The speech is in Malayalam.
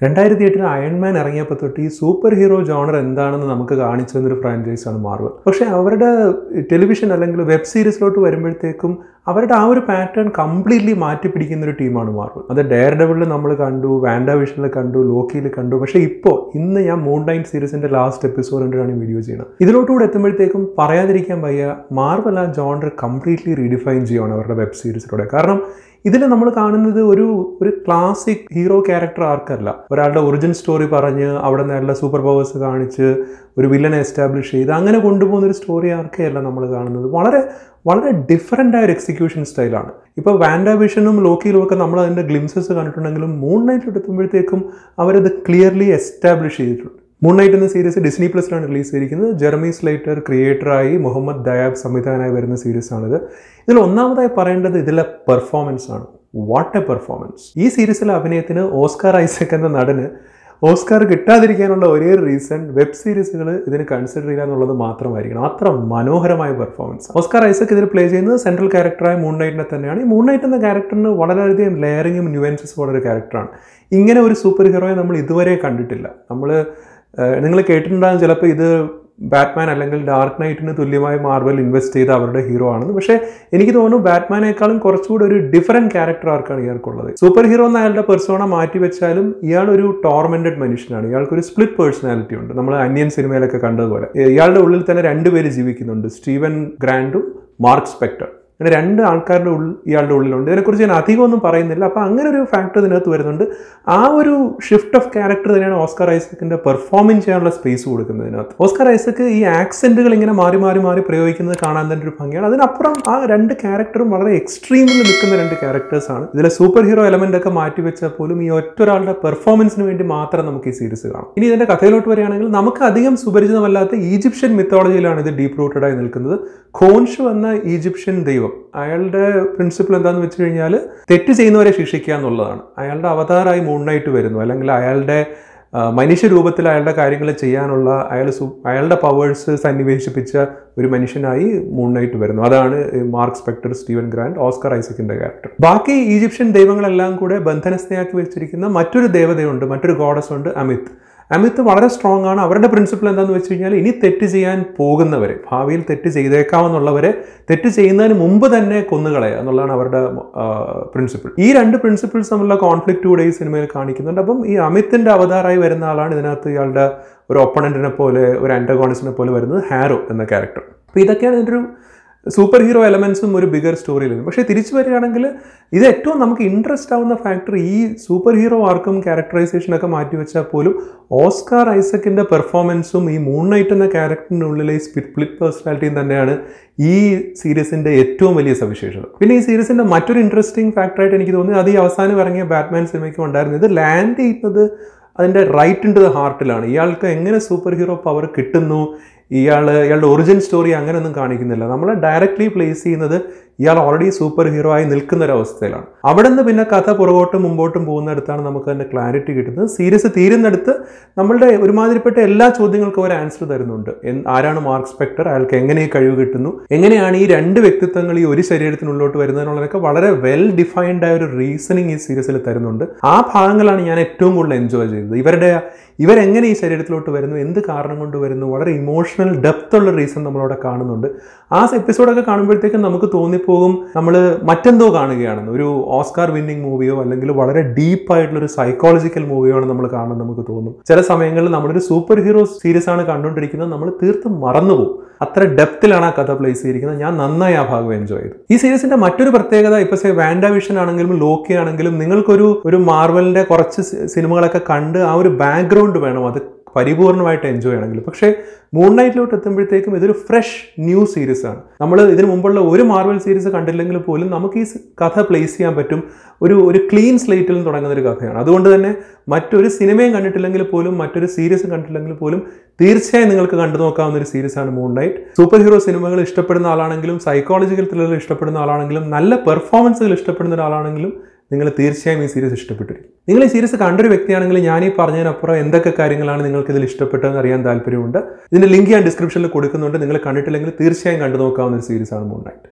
രണ്ടായിരത്തി എട്ടിൽ അയൺമാൻ ഇറങ്ങിയപ്പോൾ തൊട്ട് ഈ സൂപ്പർ ഹീറോ ജോണർ എന്താണെന്ന് നമുക്ക് കാണിച്ചു തന്നൊരു ഫ്രാഞ്ചൈസാണ് മാർവൽ പക്ഷേ അവരുടെ ടെലിവിഷൻ അല്ലെങ്കിൽ വെബ് സീരീസിലോട്ട് വരുമ്പോഴത്തേക്കും അവരുടെ ആ ഒരു പാറ്റേൺ കംപ്ലീറ്റ്ലി മാറ്റി പിടിക്കുന്ന ഒരു ടീമാണ് മാർവൽ അത് ഡെയർ ഡെവിളിൽ നമ്മൾ കണ്ടു വാൻഡ വിഷനിൽ കണ്ടു ലോക്കിയിൽ കണ്ടു പക്ഷേ ഇപ്പോൾ ഇന്ന് ഞാൻ മൂൺ നൈൻ സീരീസിന്റെ ലാസ്റ്റ് എപ്പിസോഡ് കണ്ടിട്ടാണ് ഈ വീഡിയോ ചെയ്യുന്നത് ഇതിലോട്ടുകൂടെ എത്തുമ്പോഴത്തേക്കും പറയാതിരിക്കാൻ വയ്യ മാർവൽ ആ ജോണർ കംപ്ലീറ്റ്ലി റീഡിഫൈൻ ചെയ്യുകയാണ് അവരുടെ വെബ് സീരീസിലൂടെ കാരണം ഇതിൽ നമ്മൾ കാണുന്നത് ഒരു ഒരു ക്ലാസിക് ഹീറോ ക്യാരക്ടർ ആർക്കല്ല ഒരാളുടെ ഒറിജിൻ സ്റ്റോറി പറഞ്ഞ് അവിടെ നിന്ന് അയാളുടെ സൂപ്പർ പവേഴ്സ് കാണിച്ച് ഒരു വില്ലനെ എസ്റ്റാബ്ലിഷ് ചെയ്ത് അങ്ങനെ കൊണ്ടുപോകുന്ന ഒരു സ്റ്റോറി ആർക്കേ അല്ല നമ്മൾ കാണുന്നത് വളരെ വളരെ ഡിഫറെൻ്റ് ആയ ഒരു എക്സിക്യൂഷൻ സ്റ്റൈലാണ് ഇപ്പോൾ വാൻഡ വിഷനും ലോക്കിയിലും ഒക്കെ നമ്മൾ അതിൻ്റെ ഗ്ലിംസസ് കണ്ടിട്ടുണ്ടെങ്കിലും മൂൺ നൈറ്റ് എത്തുമ്പോഴത്തേക്കും അവരത് ക്ലിയർലി എസ്റ്റാബ്ലിഷ് ചെയ്തിട്ടുണ്ട് മൂൺ നൈറ്റ് എന്ന സീരീസ് ഡിസ്നി പ്ലസിലാണ് റിലീസ് ചെയ്തിരിക്കുന്നത് ജെറമി സ്ലൈറ്റർ ക്രിയേറ്ററായി മുഹമ്മദ് ദയാബ് സംവിധാനമായി വരുന്ന സീരീസാണിത് ഇതിൽ ഒന്നാമതായി പറയേണ്ടത് ഇതിലെ പെർഫോമൻസ് ആണ് വാട്ട് എ പെർഫോമൻസ് ഈ സീരീസിലെ അഭിനയത്തിന് ഓസ്കാർ ഐസക് എന്ന നടന് ഓസ്കാർ കിട്ടാതിരിക്കാനുള്ള ഒരേ റീസൺ വെബ് സീരീസുകൾ ഇതിന് കൺസിഡർ ചെയ്യുക എന്നുള്ളത് മാത്രമായിരിക്കണം അത്ര മനോഹരമായ പെർഫോമൻസ് ഓസ്കാർ ഐസക് ഇതിൽ പ്ലേ ചെയ്യുന്നത് സെൻട്രൽ ക്യാരക്ടറായ മൂൺ നൈറ്റിനെ തന്നെയാണ് ഈ മൂൺ നൈറ്റ് എന്ന ക്യാരക്ടറിന് വളരെയധികം ലെയറിങ്ങും ന്യൂവൻസസും ഉള്ള ഒരു ക്യാരക്ടറാണ് ഇങ്ങനെ ഒരു സൂപ്പർ ഹീറോയെ നമ്മൾ ഇതുവരെ കണ്ടിട്ടില്ല നമ്മൾ നിങ്ങൾ കേട്ടിട്ടുണ്ടാകും ചിലപ്പോൾ ഇത് ബാറ്റ്മാൻ അല്ലെങ്കിൽ ഡാർക്ക് നൈറ്റിന് തുല്യമായി മാർവൽ ഇൻവെസ്റ്റ് ചെയ്ത അവരുടെ ഹീറോ ആണെന്ന് പക്ഷേ എനിക്ക് തോന്നുന്നു ബാറ്റ്മാനേക്കാളും കുറച്ചുകൂടി ഒരു ഡിഫറെൻറ്റ് ക്യാരക്ടർ ആർക്കാണ് ഇയാൾക്കുള്ളത് സൂപ്പർ ഹീറോ എന്ന അയാളുടെ പെർസോണ മാറ്റി വെച്ചാലും ഇയാൾ ഒരു ടോർമെന്റഡ് മനുഷ്യനാണ് ഇയാൾക്ക് ഒരു സ്പ്ലിറ്റ് പേഴ്സണാലിറ്റി ഉണ്ട് നമ്മൾ അന്യൻ സിനിമയിലൊക്കെ കണ്ടതുപോലെ ഇയാളുടെ ഉള്ളിൽ തന്നെ രണ്ടുപേര് ജീവിക്കുന്നുണ്ട് സ്റ്റീവൻ ഗ്രാൻഡും മാർക്ക് സ്പെക്ടർ അങ്ങനെ രണ്ട് ആൾക്കാരുടെ ഉള്ളിൽ ഇയാളുടെ ഉള്ളിലുണ്ട് ഇതിനെക്കുറിച്ച് ഞാൻ അധികമൊന്നും പറയുന്നില്ല അപ്പോൾ അങ്ങനെ ഒരു ഫാക്ടർ ഇതിനകത്ത് വരുന്നുണ്ട് ആ ഒരു ഷിഫ്റ്റ് ഓഫ് ക്യാരക്ടർ തന്നെയാണ് ഓസ്കാർ ഐസക്കിന്റെ പെർഫോമിങ് ചെയ്യാനുള്ള സ്പേസ് കൊടുക്കുന്നതിനകത്ത് ഓസ്കാർ ഐസക്ക് ഈ ആക്സെന്റുകൾ ഇങ്ങനെ മാറി മാറി മാറി പ്രയോഗിക്കുന്നത് കാണാൻ തന്നെ ഒരു ഭംഗിയാണ് അതിനപ്പുറം ആ രണ്ട് ക്യാരക്ടറും വളരെ എക്സ്ട്രീമിൽ നിൽക്കുന്ന രണ്ട് ക്യാരക്ടേഴ്സാണ് ഇതിലെ സൂപ്പർ ഹീറോ എലമെന്റ് ഒക്കെ മാറ്റി വെച്ചാൽ പോലും ഈ ഒറ്റൊരാളുടെ പെർഫോമൻസിന് വേണ്ടി മാത്രം നമുക്ക് ഈ സീരീസ് കാണാം ഇനി ഇതിന്റെ കഥയിലോട്ട് വരികയാണെങ്കിൽ നമുക്ക് അധികം സുപരിചിതമല്ലാത്ത ഈജിപ്ഷ്യൻ മിത്തോളജിയിലാണ് ഇത് ഡീപ് റൂട്ടഡ് ആയി നിൽക്കുന്നത് ഖോൻഷു എന്ന ഈജിപ്ഷ്യൻ ദൈവം അയാളുടെ പ്രിൻസിപ്പിൾ എന്താണെന്ന് വെച്ച് കഴിഞ്ഞാൽ തെറ്റ് ചെയ്യുന്നവരെ ശിക്ഷിക്കുക എന്നുള്ളതാണ് അയാളുടെ അവതാറായി മൂണ്ണായിട്ട് വരുന്നു അല്ലെങ്കിൽ അയാളുടെ മനുഷ്യ രൂപത്തിൽ അയാളുടെ കാര്യങ്ങൾ ചെയ്യാനുള്ള അയാൾ സു അയാളുടെ പവേഴ്സ് സന്നിവേശിപ്പിച്ച ഒരു മനുഷ്യനായി മൂണ്ണായിട്ട് വരുന്നു അതാണ് Mark Spector Steven Grant Oscar ഐസക്കിന്റെ ക്യാരക്ടർ ബാക്കി ഈജിപ്ഷ്യൻ ദൈവങ്ങളെല്ലാം കൂടെ ബന്ധനസ്ഥയാക്കി വെച്ചിരിക്കുന്ന മറ്റൊരു ദേവതയുണ്ട് മറ്റൊരു ഗോഡസ് ഉണ്ട് അമിത് അമിത് വളരെ സ്ട്രോങ് ആണ് അവരുടെ പ്രിൻസിപ്പിൾ എന്താണെന്ന് വെച്ച് കഴിഞ്ഞാൽ ഇനി തെറ്റ് ചെയ്യാൻ പോകുന്നവരെ ഭാവിയിൽ തെറ്റ് ചെയ്തേക്കാമെന്നുള്ളവരെ തെറ്റ് ചെയ്യുന്നതിന് മുമ്പ് തന്നെ കൊന്നുകളയുക എന്നുള്ളതാണ് അവരുടെ പ്രിൻസിപ്പിൾ ഈ രണ്ട് പ്രിൻസിപ്പിൾസ് തമ്മിലുള്ള കോൺഫ്ലിക്റ്റ് കൂടെ ഈ സിനിമയിൽ കാണിക്കുന്നുണ്ട് അപ്പം ഈ അമിത്തിന്റെ അവതാറായി വരുന്ന ആളാണ് ഇതിനകത്ത് ഇയാളുടെ ഒരു ഒപ്പണന്റിനെ പോലെ ഒരു ആൻറ്റഗോണിസ്റ്റിനെ പോലെ വരുന്നത് ഹാരോ എന്ന ക്യാരക്ടർ അപ്പോൾ ഇതൊക്കെയാണ് ഇതിൻ്റെ ഒരു സൂപ്പർ ഹീറോ എലമെൻസും ഒരു ബിഗർ സ്റ്റോറിയിൽ പക്ഷേ തിരിച്ചു വരികയാണെങ്കിൽ ഇത് ഏറ്റവും നമുക്ക് ഇൻട്രസ്റ്റ് ആവുന്ന ഫാക്ടർ ഈ സൂപ്പർ ഹീറോ ആർക്കും ക്യാരക്ടറൈസേഷനൊക്കെ മാറ്റി വെച്ചാൽ പോലും ഓസ്കാർ ഐസക്കിൻ്റെ പെർഫോമൻസും ഈ മൂൺ നൈറ്റ് എന്ന ക്യാരക്ടറിൻ്റെ ഉള്ളിലെ ഈ സ്പ്ലിറ്റ് പേഴ്സണാലിറ്റിയും തന്നെയാണ് ഈ സീരീസിൻ്റെ ഏറ്റവും വലിയ സവിശേഷത പിന്നെ ഈ സീരീസിൻ്റെ മറ്റൊരു ഇൻട്രസ്റ്റിംഗ് ഫാക്ടറായിട്ട് എനിക്ക് തോന്നി അത് ഈ അവസാനം ഇറങ്ങിയ ബാറ്റ്മാൻ സിനിമയ്ക്കും ഉണ്ടായിരുന്നു ഇത് ലാൻഡ് ചെയ്യുന്നത് അതിൻ്റെ റൈറ്റ് ഇൻ ടു ദ ഹാർട്ടിലാണ് ഇയാൾക്ക് എങ്ങനെ സൂപ്പർ ഹീറോ പവർ കിട്ടുന്നു ഇയാൾ ഇയാളുടെ ഒറിജിൻ സ്റ്റോറി അങ്ങനെയൊന്നും കാണിക്കുന്നില്ല നമ്മൾ ഡയറക്റ്റ്ലി പ്ലേസ് ചെയ്യുന്നത് ഇയാൾ ഓൾറെഡി സൂപ്പർ ഹീറോ ആയി നിൽക്കുന്ന ഒരു അവസ്ഥയിലാണ് അവിടെ നിന്ന് പിന്നെ കഥ പുറകോട്ടും മുമ്പോട്ടും പോകുന്നിടത്താണ് നമുക്ക് അതിൻ്റെ ക്ലാരിറ്റി കിട്ടുന്നത് സീരീസ് തീരുന്നിടത്ത് നമ്മളുടെ ഒരുമാതിരിപ്പെട്ട എല്ലാ ചോദ്യങ്ങൾക്കും ഒരു ആൻസർ തരുന്നുണ്ട് ആരാണ് മാർക്ക് സ്പെക്ടർ അയാൾക്ക് എങ്ങനെ ഈ കഴിവ് കിട്ടുന്നു എങ്ങനെയാണ് ഈ രണ്ട് വ്യക്തിത്വങ്ങൾ ഈ ഒരു ശരീരത്തിനുള്ളിലോട്ട് വരുന്നതിനുള്ളതൊക്കെ വളരെ വെൽ ഡിഫൈൻഡ് ആയ ഒരു റീസണിങ് ഈ സീരീസിൽ തരുന്നുണ്ട് ആ ഭാഗങ്ങളാണ് ഞാൻ ഏറ്റവും കൂടുതൽ എൻജോയ് ചെയ്തത് ഇവരുടെ ഇവരെങ്ങനെ ഈ ശരീരത്തിലോട്ട് വരുന്നു എന്ത് കാരണം കൊണ്ട് വരുന്നു വളരെ ഇമോഷണൽ ഡെപ്ത് ഉള്ള റീസൺ നമ്മളവിടെ കാണുന്നുണ്ട് ആ എപ്പിസോഡൊക്കെ കാണുമ്പോഴത്തേക്കും നമുക്ക് തോന്നിപ്പോകും നമ്മൾ മറ്റെന്തോ കാണുകയാണെന്ന് ഒരു ഓസ്കാർ വിന്നിങ് മൂവിയോ അല്ലെങ്കിൽ വളരെ ഡീപ്പ് ആയിട്ടുള്ള ഒരു സൈക്കോളജിക്കൽ മൂവിയോ ആണ് നമ്മൾ കാണുന്നത് നമുക്ക് തോന്നും ചില സമയങ്ങളിൽ നമ്മളൊരു സൂപ്പർ ഹീറോ സീരീസ് ആണ് കണ്ടുകൊണ്ടിരിക്കുന്നത് നമ്മൾ തീർത്തും മറന്നുപോകും അത്ര ഡെപ്തിലാണ് ആ കഥ പ്ലേസ് ചെയ്തിരിക്കുന്നത് ഞാൻ നന്നായി ആ ഭാഗം എൻജോയ് ചെയ്തു ഈ സീരീസിന്റെ മറ്റൊരു പ്രത്യേകത ഇപ്പൊ സേ വാൻഡ വിഷൻ ആണെങ്കിലും ലോക്കി ആണെങ്കിലും നിങ്ങൾക്കൊരു ഒരു മാർവലിന്റെ കുറച്ച് സിനിമകളൊക്കെ കണ്ട് ആ ഒരു ബാക്ക്ഗ്രൗണ്ട് വേണം അത് പരിപൂർണമായിട്ട് എൻജോയ് ആണെങ്കിൽ പക്ഷേ മൂൺ നൈറ്റിലോട്ട് എത്തുമ്പോഴത്തേക്കും ഇതൊരു ഫ്രഷ് ന്യൂ സീരീസ് ആണ് നമ്മൾ ഇതിനു മുമ്പുള്ള ഒരു മാർവൽ സീരീസ് കണ്ടില്ലെങ്കിൽ പോലും നമുക്ക് ഈ കഥ പ്ലേസ് ചെയ്യാൻ പറ്റും ഒരു ഒരു ക്ലീൻ സ്ലേറ്റിൽ നിന്ന് തുടങ്ങുന്ന ഒരു കഥയാണ് അതുകൊണ്ട് തന്നെ മറ്റൊരു സിനിമയും കണ്ടിട്ടില്ലെങ്കിൽ പോലും മറ്റൊരു സീരീസും കണ്ടിട്ടില്ലെങ്കിൽ പോലും തീർച്ചയായും നിങ്ങൾക്ക് കണ്ടു നോക്കാവുന്ന ഒരു സീരീസാണ് മൂൺ നൈറ്റ് സൂപ്പർ ഹീറോ സിനിമകൾ ഇഷ്ടപ്പെടുന്ന ആളാണെങ്കിലും സൈക്കോളജിക്കൽ ത്രില്ലർ ഇഷ്ടപ്പെടുന്ന ആളാണെങ്കിലും നല്ല പെർഫോമൻസുകൾ ഇഷ്ടപ്പെടുന്ന ഒരാളാണെങ്കിലും നിങ്ങൾ തീർച്ചയായും ഈ സീരീസ് ഇഷ്ടപ്പെട്ടിരിക്കും നിങ്ങൾ ഈ സീരീസ് കണ്ടൊരു വ്യക്തിയാണെങ്കിൽ ഞാൻ ഈ പറഞ്ഞതിനപ്പുറം എന്തൊക്കെ കാര്യങ്ങളാണ് നിങ്ങൾക്ക് ഇതിൽ ഇഷ്ടപ്പെട്ടതെന്ന് അറിയാൻ താല്പര്യമുണ്ട് ഇതിന്റെ ലിങ്ക് ഞാൻ ഡിസ്ക്രിപ്ഷനിൽ കൊടുക്കുന്നുണ്ട് നിങ്ങൾ കണ്ടിട്ടില്ലെങ്കിൽ തീർച്ചയായും കണ്ടു നോക്കാവുന്ന ഒരു സീരീസാണ് മൂൺ നൈറ്റ്